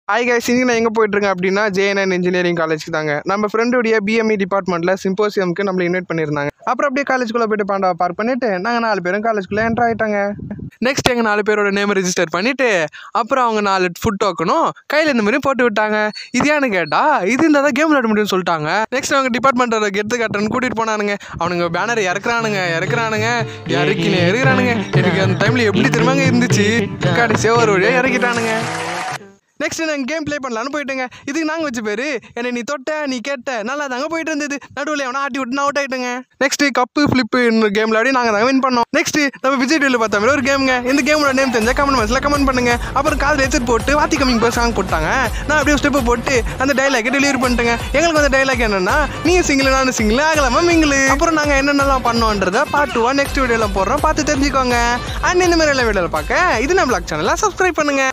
hi guys இன்னைக்கு நான் எங்கே போயிட்டுருக்கேன் அப்படின்னா ஜேஎன்என் இன்ஜினியரிங் காலேஜ்க்கு தாங்க நம்ம ஃப்ரெண்டுடைய பிஎம்இ டிபார்ட்மெண்ட்டில் சிம்போசியம்க்கு நம்மளை இன்வைட் பண்ணியிருந்தாங்க அப்புறம் அப்படியே காலேஜ்குள்ளே போயிட்டு பாண்டாவை பார்க் பண்ணிவிட்டு நாங்கள் நாலு பேரும் காலேஜ்குள்ளே என்ட்ரு ஆகிட்டாங்க நெக்ஸ்ட் எங்கள் நாலு பேரோட நேம் ரெஜிஸ்டர் பண்ணிவிட்டு அப்புறம் அவங்க நாலு ஃபுட் டோக்கனும் கையில் இந்த மாதிரி போட்டு விட்டாங்க இது ஏன்னு கேட்டா இது இருந்தால் தான் கேம் விளையாட முடியும்னு சொல்லிட்டாங்க நெக்ஸ்ட் அவங்க டிபார்ட்மெண்ட்டோட கெத்து கட்டுறன்னு கூட்டிகிட்டு போனானுங்க அவனுங்க பேனர் இறக்குறானுங்க இறக்குறானுங்க இறக்கினே இறக்குறானுங்க எனக்கு அந்த டைமில் எப்படி திரும்பாங்க இருந்துச்சு கடைசியாக ஒரு வழியாக இறக்கிட்டானுங்க நெக்ஸ்ட் நாங்கள் கேம் ப்ளே பண்ணலான்னு போயிட்டேங்க இதுக்கு நாங்கள் வச்ச பேர் என்னை நீ தொட்ட நீ கேட்ட நல்லா தாங்க போயிட்டு இருந்தது நடுவில் எவனா ஆட்டி விட்டு நான் அவுட் ஆகிட்டேங்க நெக்ஸ்ட் கப்பு ஃப்ளிப்பு கேம் விளையாடி நாங்கள் தாங்க வின் பண்ணோம் நெக்ஸ்ட் நம்ம விஜய் டிவியில் பார்த்த மாதிரி ஒரு கேமுங்க இந்த கேமோட நேம் தெரிஞ்சா கமெண்ட் பாக்ஸில் கமெண்ட் பண்ணுங்க அப்புறம் கால் ஹெட்செட் போட்டு வாத்தி கம்மிங் போய் சாங் போட்டாங்க நான் அப்படியே ஸ்டெப்பு போட்டு அந்த டைலாக்கை டெலிவரி பண்ணிட்டேங்க எங்களுக்கு அந்த டைலாக் என்னன்னா நீ சிங்கிள் நானும் சிங்கிள் ஆகலாமா மிங்கிள் அப்புறம் நாங்கள் என்னென்னலாம் பண்ணோன்றத பார்ட் டூவா நெக்ஸ்ட் வீடியோவில் போடுறோம் பார்த்து தெரிஞ்சுக்கோங்க அண்ட் இந்த மாதிரி எல்லாம் வீடியோவில் பார்க்க இது நம்ம பிளாக் சேனலை சப்ஸ்கிரைப் பண்ணுங்க